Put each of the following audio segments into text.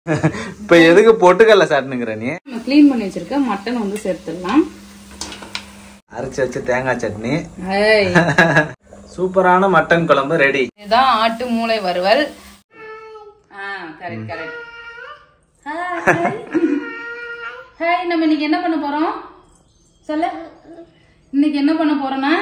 இப்ப எதுக்கு பொட்டுக்கல்ல சாட்டுனுங்கிற நீ நம்ம க்ளீன் பண்ணி வச்சிருக்க மட்டன் வந்து சேர்த்துடலாம் அரைச்சு வச்சு தேங்காய் சட்னி ஹேய் சூப்பரான மட்டன் குழம்பு ரெடி இதுதான் ஆட்டு மூளை வறுவல் ஆ கரெக்ட் கரெக்ட் ஹாய் நம்ம இன்னைக்கு என்ன பண்ண போறோம் சொல்ல இன்னைக்கு என்ன பண்ண போறோம்னா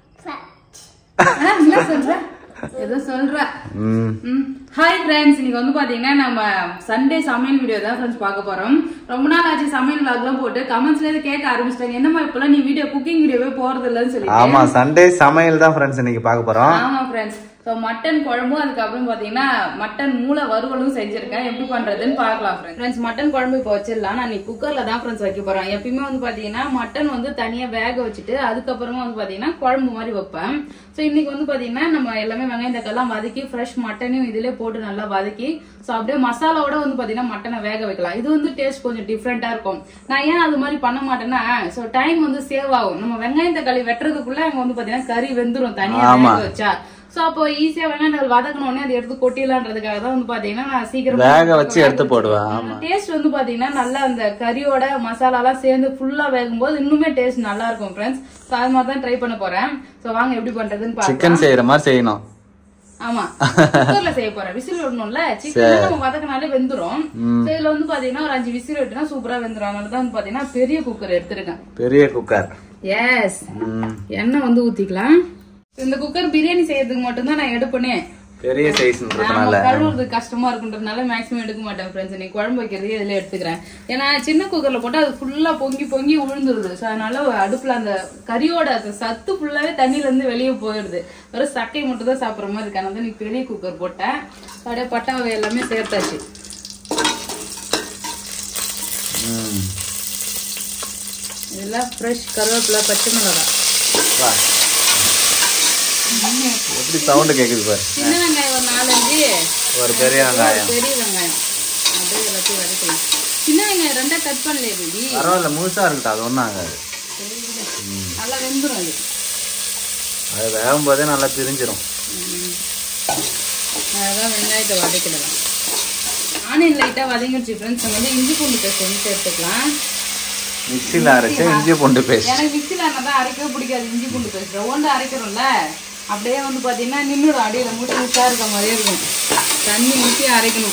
ஆ, என்ன சொல்ற ஏதோ சொல்ற ம் ஹாய் ஃப்ரெண்ட்ஸ் இன்னைக்கு வந்து பாத்தீங்கன்னா நம்ம சண்டே சமையல் வீடியோ தான் ஃப்ரெண்ட்ஸ் பார்க்க போறோம் ரொம்ப நாள் ஆச்சு சமையல் vlogலாம் போட்டு கமெண்ட்ஸ்ல இருந்து கேட்க ஆரம்பிச்சிட்டாங்க என்னமா இப்பெல்லாம் நீ வீடியோ குக்கிங் வீடியோவே போறது இல்லைன்னு சொல்லி ஆமா சண்டே சமையல் தான் ஃப்ரெண்ட்ஸ் இன்னைக்கு பார்க்க போறோம் ஆமா ஃப்ரெண்ட்ஸ் ஸோ மட்டன் குழம்பும் அதுக்கப்புறம் பாத்தீங்கன்னா மட்டன் மூளை வறுவலும் செஞ்சிருக்கேன் எப்படி பண்றதுன்னு பார்க்கலாம் ஃப்ரெண்ட்ஸ் மட்டன் குழம்பு இப்போ வச்சிடலாம் நான் நீ குக்கர்ல தான் ஃப்ரெண்ட்ஸ் வைக்க போறேன் எப்பயுமே வந்து பாத்தீங்கன்னா மட்டன் வந்து தனியா வேக வச்சுட்டு அதுக்கப்புறமா வந்து பாத்தீங்கன்னா குழம்பு மாதிரி வைப்பேன் ஸோ இன்னைக்கு வந்து பாத்தீங்கன்னா நம்ம எல்லாமே வெங்காயம் தக்காளிலாம் வதக்கி ஃப்ரெஷ் மட்டனையும் இதுலயே போட்டு நல்லா வதக்கி ஸோ அப்படியே மசாலாவோட வந்து பாத்தீங்கன்னா மட்டனை வேக வைக்கலாம் இது வந்து டேஸ்ட் கொஞ்சம் டிஃப்ரெண்டா இருக்கும் நான் ஏன் அது மாதிரி பண்ண மாட்டேன்னா ஸோ டைம் வந்து சேவ் ஆகும் நம்ம வெங்காயம் தக்காளி வெட்டுறதுக்குள்ள அங்க வந்து பாத்தீங்கன்னா கறி வெந்துரும் தனியா ஆமா. வேக வச்சா சோ அப்போ ஈஸியா வெங்காயம் தக்காளி வதக்கணும் உடனே அதை எடுத்து கொட்டிடலான்றதுக்காக தான் வந்து பாத்தீங்கன்னா நான் சீக்கிரம் வேக வச்சு எடுத்து போடுவேன் ஆமா டேஸ்ட் வந்து பாத்தீங்கன்னா நல்லா அந்த கறியோட மசாலா எல்லாம் சேர்ந்து ஃபுல்லா வேகும்போது இன்னுமே டேஸ்ட் நல்லா இருக்கும் ஃப்ரெண்ட்ஸ் சோ அது மாதிரி தான் ட்ரை பண்ண போறேன் சோ வாங்க எப்படி பண்றதுன்னு பாக்கலாம் சிக்கன் செய்யற மாதிரி செய்யணும் ஆமா குக்கர்ல செய்ய போறேன் விசில் விடணும்ல சிக்கன் நம்ம வதக்கினாலே வெந்துரும் சோ இதுல வந்து பாத்தீங்கன்னா ஒரு அஞ்சு விசில் விட்டுனா சூப்பரா வெந்துரும் அதனால தான் வந்து பாத்தீங்கன்னா பெரிய குக்கர் எடுத்திருக்கேன் பெரிய குக்கர் எஸ் ம் எண்ணெய் வந்து ஊத்திக்கலாம் இந்த குக்கர் பிரியாணி செய்யறதுக்கு மட்டும்தான் நான் எடுப்பேனே பெரிய சைஸ்ன்றதுனால ஆமா, கழுவுறது கஷ்டமா இருக்குன்றதுனால மேக்ஸிமம் எடுக்க மாட்டேன் ஃப்ரெண்ட்ஸ் நீ குழம்பு வைக்கிறதே இதுல எடுத்துக்கிறேன் ஏன்னா சின்ன குக்கர்ல போட்டு அது ஃபுல்லா பொங்கி பொங்கி உழுந்துருது ஸோ அதனால அடுப்புல அந்த கறியோட அந்த சத்து ஃபுல்லாவே தண்ணியில இருந்து வெளியே போயிடுது வெறும் சக்கை மட்டும் தான் சாப்பிடுற மாதிரி இருக்கு அதனால நீ பெரிய குக்கர் போட்டேன் அப்படியே பட்டா வகை எல்லாமே சேர்த்தாச்சு ம் இதெல்லாம் ஃப்ரெஷ் கருவேப்பிலை பச்சை மிளகாய் வா. எப்படி சவுண்ட் கேக்குது பாரு சின்ன வெங்காயம் ஒரு நாலஞ்சு ஒரு பெரிய வெங்காயம் பெரிய வெங்காயம் அப்படியே எல்லாத்தையும் வதக்கலாம் சின்ன வெங்காயம் ரெண்டா கட் பண்ணலையே பேபி பரவாயில்ல முழுசா இருக்கட்டும் அது ஒன்றும் ஆகாது நல்லா வெந்துரும் அது அது வேகும் போதே நல்லா பிரிஞ்சிரும் அழகாக வெங்காயத்தை வதக்கிடலாம் ஆனியன் லைட்டாக வதங்கிடுச்சு ஃப்ரெண்ட்ஸ் நம்ம வந்து இஞ்சி பூண்டு பேஸ்ட் வந்து சேர்த்துக்கலாம் மிக்சியில் அரைச்சு இஞ்சி பூண்டு பேஸ்ட் எனக்கு மிக்சியில் ஆனால் தான் அரைக்கவே பிடிக்காது இஞ்சி பூண்டு பேஸ்ட் ஒன்று அரைக்கிறோம்ல அப்படியே வந்து பார்த்தீங்கன்னா நின்றுடும் அடியில் மூச்சு மூச்சா இருக்க மாதிரியே இருக்கும் தண்ணி ஊற்றி அரைக்கணும்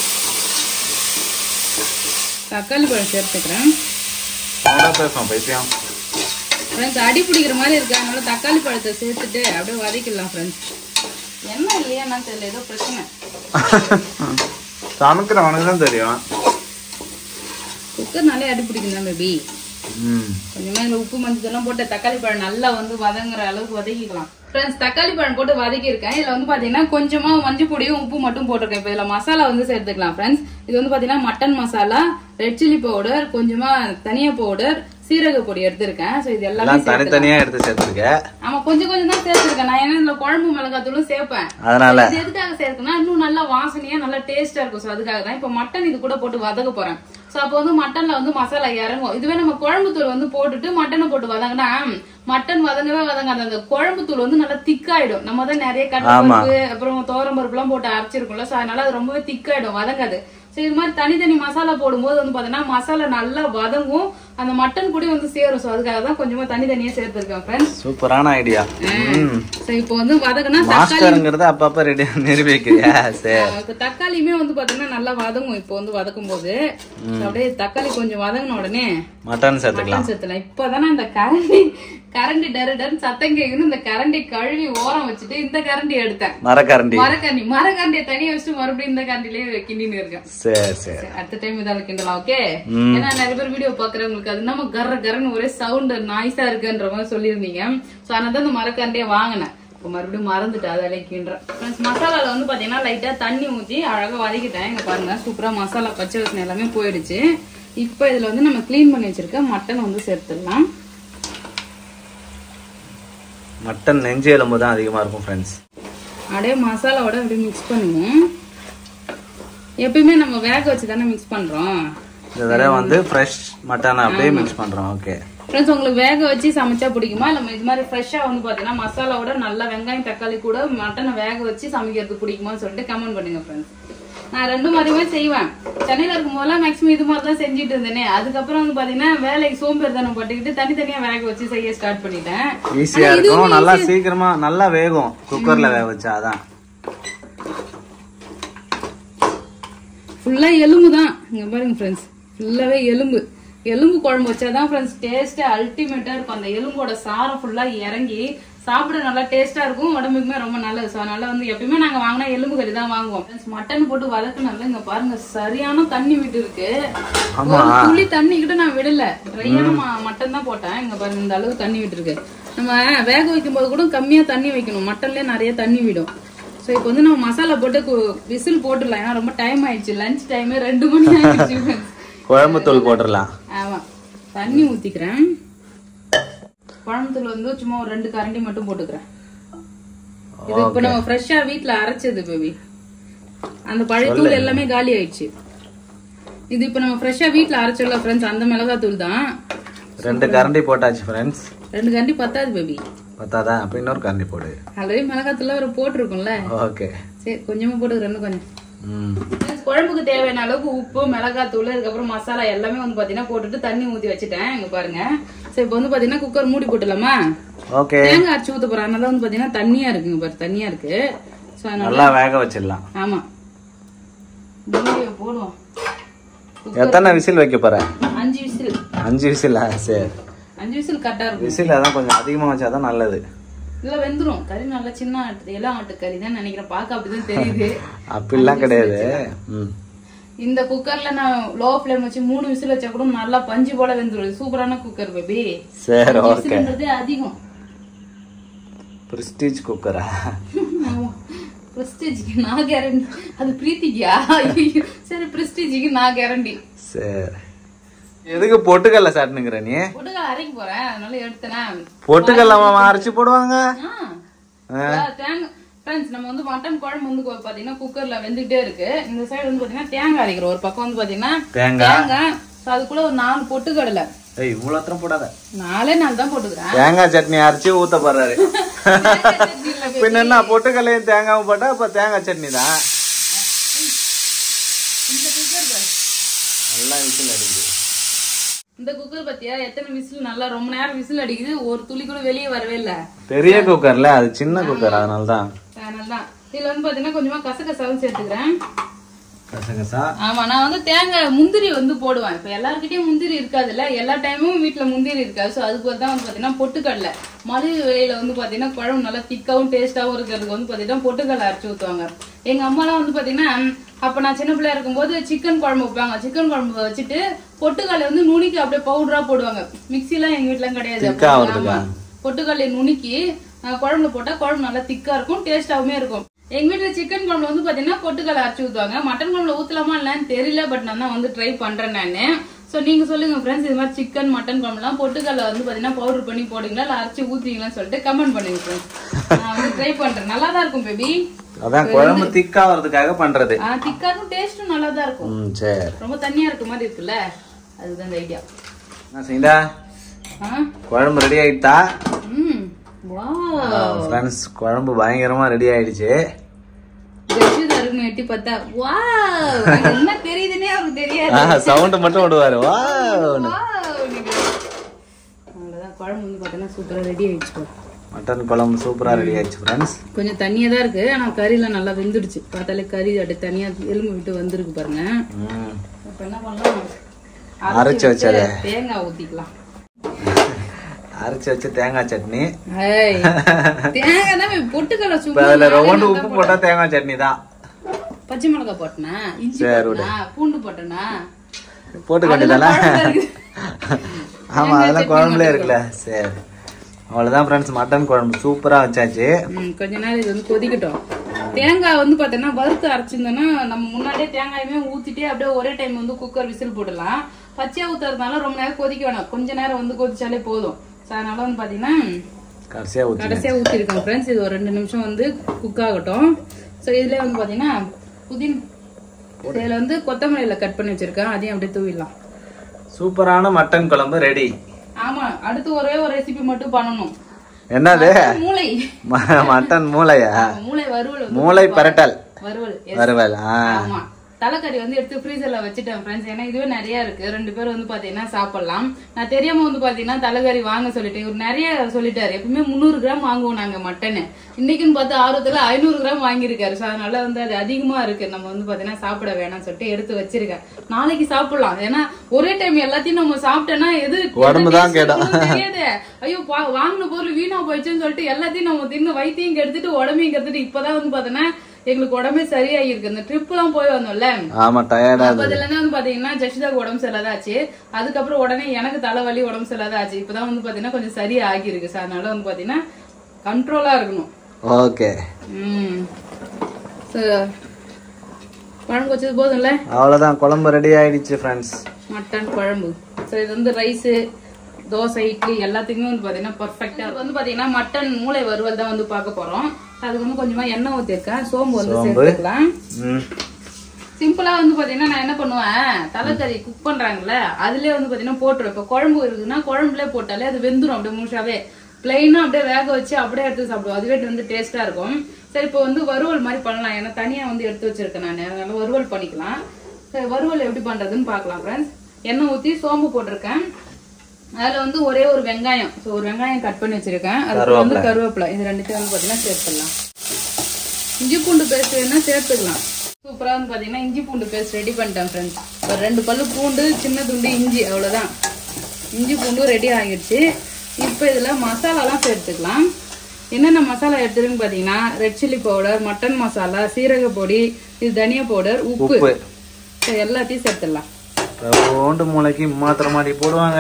தக்காளி பழம் சேர்த்துக்கிறேன் சவுண்டாக பேசுவோம் பைத்தியம் ஃப்ரெண்ட்ஸ் அடி பிடிக்கிற மாதிரி இருக்கு அதனால தக்காளி பழத்தை சேர்த்துட்டு அப்படியே வதக்கிடலாம் ஃப்ரெண்ட்ஸ் என்ன இல்லையா என்னன்னு தெரியல ஏதோ பிரச்சனை சமைக்கிறவனுக்கு தான் தெரியும் குக்கர்னாலே அடி பிடிக்கும் தான் பேபி ம் கொஞ்சமா இந்த உப்பு மஞ்சள் எல்லாம் போட்டு தக்காளி பழம் நல்லா வந்து வதங்குற அளவுக்கு வதக்கிக்கலாம் ஃப்ரெண்ட்ஸ் தக்காளி பழம் போட்டு வதக்கி இருக்கேன் இதுல வந்து பாத்தீங்கன்னா கொஞ்சமா மஞ்சள் பொடியும் உப்பு மட்டும் போட்டிருக்கேன் இப்ப இதுல மசாலா வந்து சேர்த்துக்கலாம் ஃப்ரெண்ட்ஸ் இது வந்து பாத்தீங்கன்னா mutton masala red chilli powder கொஞ்சமா தனியா பவுடர் சீரக பொடி எடுத்திருக்கேன் சோ இது எல்லாமே எல்லாம் தனித்தனியா எடுத்து சேர்த்துருக்க ஆமா கொஞ்சம் கொஞ்சம் தான் சேர்த்திருக்கேன் நான் ஏன்னா இதுல குழம்பு மிளகாத்தூளும் சேர்ப்பேன் அதனால இது எதுக்காக சேர்க்கணும் இன்னும் நல்லா வாசனையா நல்லா டேஸ்டா இருக்கும் சோ அதுக்காக தான் இப்ப மட்டன் இது கூட போட்டு வதக்க போறேன் சோ அப்போ வந்து மட்டன்ல வந்து மசாலா இறங்கும் இதுவே நம்ம குழம்பு தூள் வந்து போட்டுட்டு மட்டனை போட்டு வதங்கினா மட்டன் வதங்கவே வதங்காது அந்த குழம்பு தூள் வந்து நல்லா திக்காயிடும் நம்ம தான் நிறைய கடலைப்பருப்பு அப்புறம் தோரம் பருப்பு எல்லாம் போட்டு அரைச்சிருக்கோம்ல சோ அதனால அது ரொம்பவே திக்காயிடும் வதங்காது சோ இது மாதிரி தனித்தனி மசாலா போடும்போது வந்து பாத்தீங்கன்னா மசாலா நல்லா வதங்கும் அந்த மட்டன் கூட வந்து சேரும் சோ அதுக்காக தான் கொஞ்சமா தனித்தனியா சேர்த்திருக்கேன் ஃப்ரெண்ட்ஸ் சூப்பரான ஐடியா ம் சோ இப்போ வந்து வதக்குனா மாஸ்டருங்கிறத அப்பப்ப ரெடி நிரூபிக்கிறியா சரி ஆஹ் இப்ப தக்காளியுமே வந்து பாத்தீங்கன்னா நல்லா வதங்கும் இப்போ வந்து வதக்கும் போது So, அப்படியே தக்காளி கொஞ்சம் வதங்கின உடனே மட்டன் சேர்த்துக்கலாம் மட்டன் சேர்த்தலாம் இப்பதானே இந்த கரண்டி கரண்டி டரு டருன்னு சத்தம் கேக்குது இந்த கரண்டி கழுவி ஓரம் வச்சுட்டு இந்த கரண்டி எடுத்தேன் மரக்கரண்டி மரக்கரண்டி மரக்கரண்டியை தனியா வச்சுட்டு மறுபடியும் இந்த கரண்டிலேயே கிண்டின்னு இருக்கேன் சரி சரி சரி, அடுத்த டைம் இதால கிண்டலாம் ஓகே ஏன்னா நிறைய பேர் வீடியோ பாக்குறவங்களுக்கு அது நம்ம கர்ற கரன்னு ஒரே சவுண்ட் நாய்ஸா இருக்குன்ற மாதிரி சொல்லியிருந்தீங்க சோ அதனால தான் இந்த மரக்கரண்டியை வாங்கினேன் இப்போ மறுபடியும் மறந்துட்டு அதாலே கிண்டுறேன் Friends, மசாலால வந்து பாத்தீங்கன்னா லைட்டா தண்ணி ஊத்தி அழகா வதக்கிட்டேன் இங்க பாருங்க சூப்பரா மசாலா பச்சை வாசனை எல்லாமே போயிடுச்சு இப்போ இதுல வந்து நம்ம க்ளீன் பண்ணி வச்சிருக்க மட்டன் வந்து சேர்த்துடலாம் மட்டன் நெஞ்சு எலும்பு தான் அதிகமா இருக்கும் ஃப்ரெண்ட்ஸ் அப்படியே மசாலாவோட அப்படியே மிக்ஸ் பண்ணுவோம் எப்பயுமே நம்ம வேக வச்சு தானே மிக்ஸ் பண்றோம் இந்த தடவை வந்து ஃப்ரெஷ் மட்டன் அப்படியே மிக்ஸ் பண்றோம் ஓகே ஃப்ரெண்ட்ஸ் உங்களுக்கு வேக வச்சு சமைச்சா பிடிக்குமா இல்ல இது மாதிரி ஃப்ரெஷ்ஷா வந்து பாத்தீங்கன்னா மசாலாவோட நல்லா வெங்காயம் தக்காளி கூட மட்டனை வேக வச்சு சமைக்கிறது பிடிக்குமான்னு சொல்லிட்டு கமெண்ட் பண்ணுங்க ஃப்ரெண்ட்ஸ் நான் ரெண்டு மாதிரியுமே செய்வேன் சென்னையில இருக்கும் போதெல்லாம் மேக்ஸிமம் இது மாதிரி தான் செஞ்சுட்டு இருந்தேனே அதுக்கப்புறம் வந்து பாத்தீங்கன்னா வேலைக்கு சோம்பேறித்தனம் பட்டுக்கிட்டு தனித்தனியா வேக வச்சு செய்ய ஸ்டார்ட் பண்ணிட்டேன் ஈஸியா இருக்கும் நல்லா சீக்கிரமா நல்லா வேகும் குக்கர்ல வேக வச்சா அதான் ஃபுல்லா எலும்பு தான் இங்க பாருங்க ஃப்ரெண்ட்ஸ் ஃபுல்லாவே எலும்பு எலும்பு குழம்பு வச்சாதான் ஃப்ரெண்ட்ஸ் டேஸ்ட் அல்டிமேட்டா இருக்கும் அந்த எலும்போட சாரம் ஃபுல்லா இறங்கி சாப்பிட நல்லா டேஸ்டா இருக்கும் உடம்புக்குமே ரொம்ப நல்லது ஸோ அதனால வந்து எப்பயுமே நாங்க வாங்கினா எலும்பு கறி தான் வாங்குவோம் Friends, மட்டன் போட்டு வதக்குனால இங்க பாருங்க சரியான தண்ணி விட்டு இருக்கு ஆமா. ஒரு துளி தண்ணி கிட்ட நான் விடல ட்ரையான மட்டன் தான் போட்டேன் இங்க பாருங்க இந்த அளவு தண்ணி விட்டு இருக்கு நம்ம வேக வைக்கும் போது கூட கம்மியா தண்ணி வைக்கணும் மட்டன்லயே நிறைய தண்ணி விடும் ஸோ இப்போ வந்து நம்ம மசாலா போட்டு விசில் போட்டுடலாம் ஏன்னா ரொம்ப டைம் ஆயிடுச்சு லஞ்ச் டைம் ரெண்டு மணி ஆயிடுச்சு friends. குழம்பு தூள் போட்டுடலாம் ஆமா தண்ணி ஊத்திக்கிறேன் குழம்பு தூள் வந்து சும்மா ஒரு ரெண்டு கரண்டி மட்டும் போட்டுக்கிறேன் இது இப்போ நம்ம ஃப்ரெஷ்ஷா வீட்ல அரைச்சது பேபி அந்த பழைய தூள் எல்லாமே காலி ஆயிடுச்சு இது இப்போ நம்ம ஃப்ரெஷ்ஷா வீட்ல அரைச்சோம்ல ஃப்ரெண்ட்ஸ் அந்த மிளகாய் தூள் தான் ரெண்டு கரண்டி போட்டாச்சு ஃப்ரெண்ட்ஸ் ரெண்டு கரண்டி பத்தாது பேபி பத்தாதா அப்ப இன்னொரு கரண்டி போடு ஆல்ரெடி மிளகாய் தூள் ஒரு போட்டிருக்கோம்ல ஓகே சரி கொஞ்சமா போட்டுக்கிறேன் இன்னும் கொஞ்சம் ம் Friends, குழம்புக்கு தேவையான அளவுக்கு உப்பு மிளகாய் தூள் அதுக்கப்புறம் மசாலா எல்லாமே வந்து பாத்தீங்கன்னா போட்டுட்டு தண்ணி ஊத்தி வச்சுட்டேன் இங்க பாருங்க சரி இப்போ வந்து பாத்தீங்கன்னா குக்கர் மூடி போட்டுலாமா ஓகே தேங்காய் அரைச்சு ஊத்த போறேன் அதனால வந்து பாத்தீங்கன்னா தண்ணியா இருக்குங்க பாரு தண்ணியா இருக்கு சோ அதனால நல்லா வேக வச்சிடலாம் ஆமா மூடியை போடுவோம் எத்தனை விசில் வைக்க போற அஞ்சு விசில் அஞ்சு விசிலா சரி அஞ்சு விசில் கரெக்டா இருக்கும் விசில் அதான் கொஞ்சம் அதிகமா வச்சாதான் நல்லது இல்ல வெந்துரும் கறி நல்லா சின்ன ஆட்டு எல்லாம் ஆட்டு கறி தான் நினைக்கிறேன் பார்க்க அப்படிதான் தெரியுது அப்படிலாம் கிடையாது ம் இந்த குக்கர்ல நான் லோ ஃப்ளேம் வச்சு மூணு விசில் வச்சா கூட நல்லா பஞ்சு போல வெந்துரும் சூப்பரான குக்கர் பேபி சரி ஓகே விசில்ன்றதே அதிகம் பிரஸ்டீஜ் குக்கரா பிரஸ்டீஜுக்கு நான் கேரண்டி அது பிரீத்திக்கா ஐயோ சரி பிரஸ்டீஜுக்கு நான் கேரண்டி சரி எதுக்கு பொட்டுக்கல்ல சாட்டுனுங்கிற நீ பொட்டுக்கா அரைக்க போறேன் அதனால எடுத்தேன் பொட்டுக்கல்ல மாமா அரைச்சு போடுவாங்க தேங்காய் ஃப்ரெண்ட்ஸ் நம்ம வந்து மட்டன் குழம்பு வந்து கொ- பாத்தீங்கன்னா குக்கர்ல வெந்துகிட்டே இருக்கு இந்த சைடு வந்து பாத்தீங்கன்னா தேங்காய் அரைக்கிறோம் ஒரு பக்கம் வந்து பாத்தீங்கன்னா தேங்காய் தேங்காய் so அதுக்குள்ள ஒரு நாலு பொட்டுக்கடலை ஏய் இவ்வளவு அத்தனை போடாத நாலே நாள் தான் போட்டுக்கிறேன் தேங்காய் சட்னி அரைச்சு ஊத்த போறாரு பின்ன என்ன பொட்டுக்கல்லையும் தேங்காயும் போட்டா அப்ப தேங்காய் சட்னி தான் இந்த குக்கர் பாரு. நல்லா விசில் அடிக்குது இந்த குக்கர் பத்தியா எத்தனை விசில் நல்லா ரொம்ப நேரம் விசில் அடிக்குது ஒரு துளி கூட வெளியே வரவே இல்ல பெரிய குக்கர்ல அது சின்ன குக்கர் அதனால தான் அதனால தான் இதுல வந்து பாத்தீங்கன்னா கொஞ்சமா கசகசாவும் சேர்த்துக்கிறேன் கசகசா ஆமா நான் வந்து தேங்காய் முந்திரி வந்து போடுவேன் இப்ப எல்லார்கிட்டயும் முந்திரி இருக்காதுல்ல எல்லா டைமும் வீட்ல முந்திரி இருக்காது சோ அதுக்கு தான் வந்து பாத்தீங்கன்னா பொட்டுக்கடலை மலிவு விலையில வந்து பாத்தீங்கன்னா குழம்பு நல்லா திக்காவும் டேஸ்டாவும் இருக்கிறதுக்கு வந்து பாத்தீங்கன்னா பொட்டுக்கடலை அரைச்சு ஊத்துவாங்க எங்க அம்மாலாம் வந்து பாத்தீங்கன்னா அப்ப நான் சின்ன பிள்ளையா இருக்கும்போது சிக்கன் குழம்பு வைப்பாங்க சிக்கன் குழம்பு வச்சுட்டு பொட்டுக்கடலை வந்து நுணுக்கி அப்படியே பவுடரா போடுவாங்க மிக்ஸிலாம் எங்க வீட்டுல கிடையாது திக்கா ஆவறதுக்கா? ஆமா. பொட்டுக்கடலை நுணுக்கி அஹ், குழம்புல போட்டா குழம்பு நல்லா திக்கா இருக்கும் டேஸ்டாவுமே இருக்கும் எங்க வீட்டுல சிக்கன் குழம்புல வந்து பாத்தீங்கன்னா பொட்டுக்கடலை அரைச்சு ஊத்துவாங்க மட்டன் குழம்புல ஊத்தலாமா இல்லன்னு தெரியல பட் நான் தான் வந்து ட்ரை பண்றேன் நானு சோ நீங்க சொல்லுங்க ஃப்ரெண்ட்ஸ் இது மாதிரி சிக்கன் மட்டன் குழம்புலாம் பொட்டுக்கடலை வந்து பாத்தீங்கன்னா பவுடர் பண்ணி போடுங்களா இல்ல அரைச்சு ஊத்துவீங்களான்னு சொல்லிட்டு கமெண்ட் பண்ணுங்க ஃப்ரெண்ட்ஸ் நான் வந்து ட்ரை பண்றேன் நல்லா தான் இருக்கும் பேபி அதான் குழம்பு திக்கா வர்றதுக்காக பண்றது திக்காக்கும் டேஸ்டும் நல்லா தான் இருக்கும் ம் சரி ரொம்ப தண்ணியா இருக்க மாதிரி இருக்குல்ல அதுதான் இந்த ஐடியா என்ன செய்தா குழம்பு ரெடி ஆயிட்டா ம் வா ஃப்ரெண்ட்ஸ் குழம்பு பயங்கரமா ரெடி ஆயிடுச்சு ஜட்ஜு இருக்குன்னு எட்டி பார்த்தா வா என்ன தெரியுதுன்னே அவருக்கு தெரியாது சவுண்ட் மட்டும் விடுவாரு வா Wow, நீங்க- அவ்வளவுதான் குழம்பு வந்து பார்த்தீங்கன்னா சூப்பரா ரெடி ஆயிடுச்சு பாரு. மட்டன் குழம்பு சூப்பரா ரெடி ஆயிடுச்சு ஃப்ரெண்ட்ஸ் கொஞ்சம் தண்ணியா தான் இருக்கு ஆனா கறிலாம் நல்லா வெந்துடுச்சு பார்த்தாலே கறி அப்படியே தனியா எலும்பு விட்டு வந்திருக்கு பாருங்க இப்ப என்ன பண்ணலாம் அரைச்சு வச்சத. தேங்காய் ஊத்திக்கலாம் அரைச்சு வச்ச தேங்காய் சட்னி ஏய், தேங்காய் தான் பொட்டுக்கடலை இப்ப சும்மா அதுல நாலே ரவுண்டு நாள் உப்பு தான் போட்டா தேங்காய் சட்னி தான் பச்சை மிளகாய் போட்டனா இஞ்சி சரி, போட்டனா பூண்டு போட்டனா போட்டு கட்டிதால குழம்புல இருக்கு. ஆமா அதெல்லாம் குழம்புல இருக்குல்ல சரி அவ்வளவுதான் ஃப்ரெண்ட்ஸ் மட்டன் குழம்பு சூப்பரா வச்சாச்சு ம், கொஞ்ச நேரம் இது வந்து கொதிக்கட்டும் தேங்காய் வந்து பார்த்தோன்னா வறுத்து அரைச்சிருந்தோன்னா நம்ம முன்னாடியே தேங்காயுமே ஊத்திட்டே அப்படியே ஒரே டைம் வந்து குக்கர் விசில் போடலாம் பச்சையா ஊத்துறதுனால ரொம்ப நேரம் கொதிக்க வேணாம் கொஞ்ச நேரம் வந்து கொதிச்சாலே போதும் ஸோ அதனால வந்து பார்த்தீங்கன்னா கடைசியா ஊத்தி கடைசியா ஊற்றிருக்கோம் ஃப்ரெண்ட்ஸ் இது ஒரு ரெண்டு நிமிஷம் வந்து குக் ஆகட்டும் ஸோ இதுல வந்து பார்த்தீங்கன்னா புதின் இதில் வந்து கொத்தமல்லியில கட் பண்ணி வச்சிருக்கேன் அதையும் அப்படியே தூவிடலாம் சூப்பரான மட்டன் குழம்பு ரெடி ஆமா அடுத்து ஒரே ஒரு ரெசிபி மட்டும் பண்ணணும் என்னது மூளை ம- மட்டன் மூளையா மூளை வறுவல் வந்து மூளை பரட்டல் வறுவல் yes. வறுவல் ஆ ஆமா தலைக்கறி வந்து எடுத்து ஃப்ரீசர்ல வச்சுட்டேன் ஃப்ரெண்ட்ஸ் ஏன்னா இதுவே நிறைய இருக்கு ரெண்டு பேரும் வந்து பாத்தீங்கன்னா சாப்பிடலாம் நான் தெரியாம வந்து பாத்தீங்கன்னா தலைக்கறி வாங்க சொல்லிட்டேன் இவர் நிறைய சொல்லிட்டாரு எப்பவுமே முந்நூறு கிராம் வாங்குவோம் நாங்க மட்டனு இன்னைக்குன்னு பார்த்து ஆர்வத்துல ஐநூறு கிராம் வாங்கியிருக்காரு ஸோ அதனால வந்து அது அதிகமா இருக்கு நம்ம வந்து பாத்தீங்கன்னா சாப்பிட வேணாம்னு சொல்லிட்டு எடுத்து வச்சிருக்கேன் நாளைக்கு சாப்பிடலாம் ஏன்னா ஒரே டைம் எல்லாத்தையும் நம்ம சாப்பிட்டோம்னா எது உடம்பு தான் எது taste கெடும். இருக்குன்னு தெரியாது ஐயோ பா- வாங்கின பொருள் வீணா போயிடுச்சுன்னு சொல்லிட்டு எல்லாத்தையும் நம்ம தின்னு வயித்தையும் கெடுத்துட்டு உடம்பையும் கெடுத்துட்டு இப்பதான் வந்து பாத்தீங்கன்னா எங்களுக்கு உடம்பே சரியாயிருக்கு இந்த ட்ரிப் எல்லாம் போய் வந்தோம்ல ஆமா டயர்டா அப்ப அதுல இருந்து வந்து பாத்தீங்கன்னா ஜஷிதாக்கு உடம்பு சரியில்லாதாச்சு அதுக்கப்புறம் உடனே எனக்கு தலைவலி உடம்பு சரியில்லாதாச்சு இப்பதான் வந்து பாத்தீங்கன்னா கொஞ்சம் சரியா ஆகியிருக்கு சார் அதனால வந்து பாத்தீங்கன்னா கண்ட்ரோலா இருக்கணும் ஓகே ம் சரி. குழம்பு வச்சது போதும்ல அவ்வளவுதான் குழம்பு ரெடி ஆயிடுச்சு ஃப்ரெண்ட்ஸ் மட்டன் குழம்பு சரி இது வந்து ரைஸ் தோசை இட்லி எல்லாத்துக்குமே வந்து பாத்தீங்கன்னா பர்ஃபெக்டா வந்து பாத்தீங்கன்னா மட்டன் மூளை வறுவல் தான் வந்து பார்க்க போறோம் அதுக்கு வந்து கொஞ்சமா எண்ணெய் ஊத்திருக்கேன் சோம்பு வந்து சோம்பு. சேர்த்துக்கலாம் ம் சிம்பிளா வந்து பாத்தீங்கன்னா நான் என்ன பண்ணுவேன் தலைக்கறி குக் பண்றாங்கல்ல அதுலயே வந்து பாத்தீங்கன்னா போட்டுருவேன் இப்ப குழம்பு இருக்குன்னா குழம்புலயே போட்டாலே அது வெந்துரும் அப்படியே முழுசாவே பிளைனா அப்படியே வேக வச்சு அப்படியே எடுத்து சாப்பிடுவோம் அதுவே வந்து டேஸ்டா இருக்கும் சரி இப்போ வந்து வறுவல் மாதிரி பண்ணலாம் ஏன்னா தனியா வந்து எடுத்து வச்சிருக்கேன் நான் அதனால வறுவல் பண்ணிக்கலாம் சரி வறுவல் எப்படி பண்றதுன்னு பார்க்கலாம் ஃப்ரெண்ட்ஸ் எண்ணெய் ஊத்தி சோம்பு போட்டிருக்கேன் அதுல வந்து ஒரே ஒரு வெங்காயம் ஸோ ஒரு வெங்காயம் கட் பண்ணி வச்சிருக்கேன் அதுக்கு வந்து கருவேப்பிலை இது ரெண்டுத்தையும் வந்து பாத்தீங்கன்னா சேர்த்துடலாம் இஞ்சி பூண்டு பேஸ்ட் வேணா சேர்த்துக்கலாம் சூப்பரா வந்து பாத்தீங்கன்னா இஞ்சி பூண்டு பேஸ்ட் ரெடி பண்ணிட்டேன் ஃப்ரெண்ட்ஸ் ஒரு ரெண்டு பல்லு பூண்டு சின்ன துண்டு இஞ்சி அவ்வளவுதான் இஞ்சி பூண்டு ரெடி ஆகிடுச்சு இப்போ இதுல மசாலாலாம் சேர்த்துக்கலாம் என்னென்ன மசாலா எடுத்துருன்னு பாத்தீங்கன்னா red chilli powder mutton masala சீரக பொடி இது தனியா பவுடர் உப்பு உப்பு So, எல்லாத்தையும் சேர்த்துடலாம் ரவுண்டு மூளைக்கு மாத்திர மாடி போடுவாங்க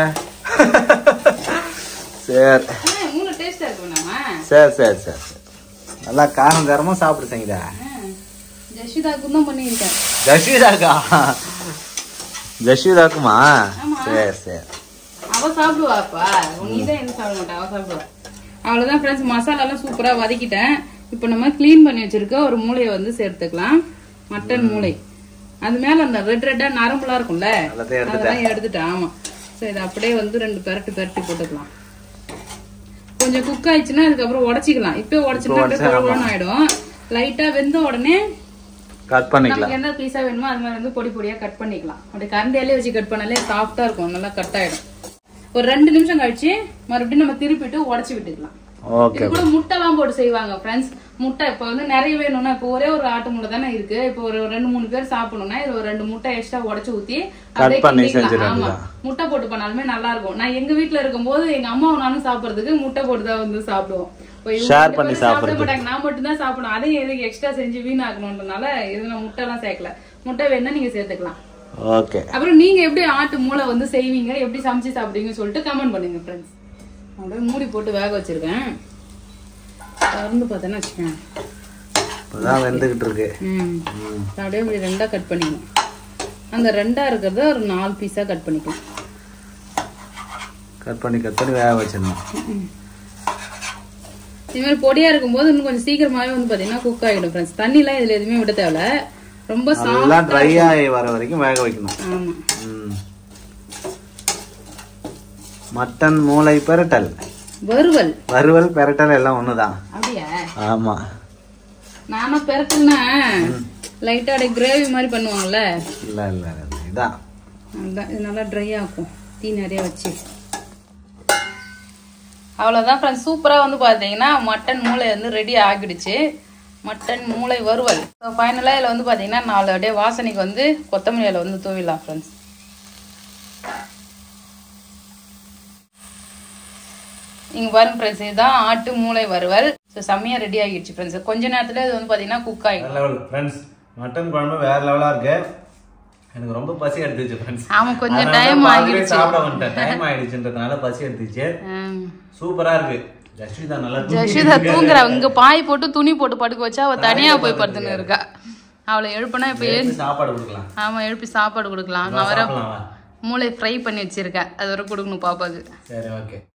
சரி ஆ, மூணு டேஸ்டா இருக்கும் நம்ம சரி சரி சரி சரி. நல்லா காரம் காரமா சாப்பிடு சங்கீதா ஜஷிதாக்கும் தான் பண்ணியிருக்கேன் ஜஷீதாக்கா ஜஷீதாக்குமா ஆமா. சரி சரி அவ சாப்பிடுவாப்பா நீ தான் எதுவும் சாப்பிட மாட்டா அவ சாப்பிடுவா அவ்வளவுதான் ஃப்ரெண்ட்ஸ் மசாலாலாம் சூப்பரா வதக்கிட்டேன் இப்போ நம்ம க்ளீன் பண்ணி வச்சிருக்க ஒரு மூளையை வந்து சேர்த்துக்கலாம் மட்டன் மூளை அது மேல அந்த ரெட் ரெட்டா நரம்புலாம் இருக்கும்ல எல்லாத்தையும் எடுத்துட்டேன் அதெல்லாம் எடுத்துட்டேன் ஆமா சரி இதை அப்படியே வந்து ரெண்டு பெரட்டு பெரட்டி போட்டுக்கலாம் கொஞ்சம் குக் ஆயிடுச்சுன்னா அதுக்கப்புறம் உடைச்சிக்கலாம் இப்போ உடைச்சுன்னா அப்படியே உடைச்சா, குழம்புன்னு ஆயிடும் லைட்டா வெந்த உடனே கட் பண்ணிக்கலாம் நமக்கு என்ன பீஸா வேணுமோ அது மாதிரி வந்து பொடி பொடியா கட் பண்ணிக்கலாம் அப்படி கரண்டியாலே வச்சு கட் பண்ணாலே சாஃப்டா இருக்கும் நல்லா கட் ஆயிடும் ஒரு ரெண்டு நிமிஷம் கழிச்சு மறுபடியும் நம்ம திருப்பிட்டு உடைச்சு விட்டுக்கலாம் ஓகே இது கூட முட்டைலாம் போட்டு செய்வாங்க ஃப்ரெண்ட்ஸ் முட்டை இப்ப வந்து நிறைய வேணும்னா இப்போ ஒரே ஒரு ஆட்டு முட்டை தானே இருக்கு இப்போ ஒரு ரெண்டு மூணு பேர் சாப்பிடணும்னா இது ஒரு ரெண்டு முட்டை எக்ஸ்ட்ரா உடைச்சு ஊத்தி அப்படியே பண்ணி கிண்டிக்கலாம். செஞ்சிட ஆமா வேண்டியதுதான். முட்டை போட்டு பண்ணாலுமே நல்லா இருக்கும் நான் எங்க வீட்ல இருக்கும்போது எங்க அம்மாவும் நானும் சாப்பிடுறதுக்கு முட்டை போட்டு தான் வந்து சாப்பிடுவோம் இப்போ இவங்க Share ரெண்டு பண்ணி பேரும் சாப்பிட சாப்பிடுறது. மாட்டாங்க நான் மட்டும் தான் சாப்பிடணும் அதையும் எதுக்கு எக்ஸ்ட்ரா செஞ்சு வீணாக்கணுன்றனால இது நான் முட்டை எல்லாம் சேர்க்கல முட்டை வேணா நீங்க சேர்த்துக்கலாம் ஓகே அப்புறம் நீங்க எப்படி ஆட்டு மூளை வந்து செய்வீங்க எப்படி சமைச்சு சாப்பிடுவீங்கன்னு சொல்லிட்டு கமெண்ட் பண்ணுங்க ஃப்ரெண்ட்ஸ் அப்படியே மூடி போட்டு வேக வச்சிருக்கேன் திறந்து பார்த்தேன்னா வச்சுக்கேன் இப்பதான் வெந்துகிட்டு இருக்கு ம் அப்படியே இப்படி ரெண்டா கட் பண்ணிக்கணும் அந்த ரெண்டா இருக்கிறத ஒரு நாலு பீஸா கட் பண்ணிக்கலாம் கட் பண்ணி கட் பண்ணி வேக வச்சிடணும் இது மாதிரி பொடியா இருக்கும்போது இன்னும் கொஞ்சம் சீக்கிரமாவே வந்து பாத்தீங்கன்னா குக் ஆகிடும் ஃப்ரெண்ட்ஸ் தண்ணிலாம் இதுல எதுவுமே விட தேவையில்ல ரொம்ப சா நல்லா ட்ரை ஆகி வர வரைக்கும் வேக வைக்கணும் ஆமா ம். மட்டன் மூளை பெரட்டல் வறுவல் வறுவல் பெரட்டல் எல்லாம் ஒண்ணுதான் அப்படியா ஆமா நானும் பெருத்துனா லைட்டா அப்படியே கிரேவி மாதிரி பண்ணுவாங்கல்ல இல்ல இல்ல இல்ல, இதான் அதுதான் இது நல்லா ட்ரை ஆகும் தீ நிறைய வச்சு அவ்வளோதான் ஃப்ரெண்ட்ஸ் சூப்பராக வந்து பார்த்தீங்கன்னா மட்டன் மூளை வந்து ரெடி ஆகிடுச்சு மட்டன் மூளை வறுவல் ஸோ ஃபைனலாக இதில் வந்து பார்த்தீங்கன்னா நாலு அப்படியே வாசனைக்கு வந்து கொத்தமல்லி இலை வந்து தூவிடலாம் ஃப்ரெண்ட்ஸ் இங்கே பாருங்க ஃப்ரெண்ட்ஸ் இதுதான் ஆட்டு மூளை வறுவல் ஸோ செம்மையாக ரெடி ஆகிடுச்சு ஃப்ரெண்ட்ஸ் கொஞ்ச நேரத்தில் இது வந்து பார்த்தீங்கன்னா குக் ஆகிடும் வேற லெவல் ஃப்ரெண்ட்ஸ் மட்டன் குழம்பு வேற லெவலா இருக்கு எனக்கு ரொம்ப பசி எடுத்துச்சு ஃப்ரெண்ட்ஸ் ஆமா, கொஞ்சம் time ஆகிடுச்சு. சாப்பிட வந்துட்டேன் டைம் ஆயிடுச்சுன்றதுனால பசி எடுத்துச்சு ம். சூப்பரா இருக்கு ஜஸ்விதா நல்லா ஜஷிதா தூங்குறா இங்க பாய் போட்டு துணி போட்டு படுக்க வச்சா அவ தனியா போய் படுத்துன்னு இருக்கா அவளை எழுப்புனா இப்ப ஏன் தூங்கி சாப்பாடு கொடுக்கலாம் ஆமா எழுப்பி சாப்பாடு கொடுக்கலாம் நான் வர சாப்பிடலாம் வா. மூளை ஃப்ரை பண்ணி வச்சிருக்கேன் அது வரை கொடுக்கணும் பாப்பாக்கு சரி ஓகே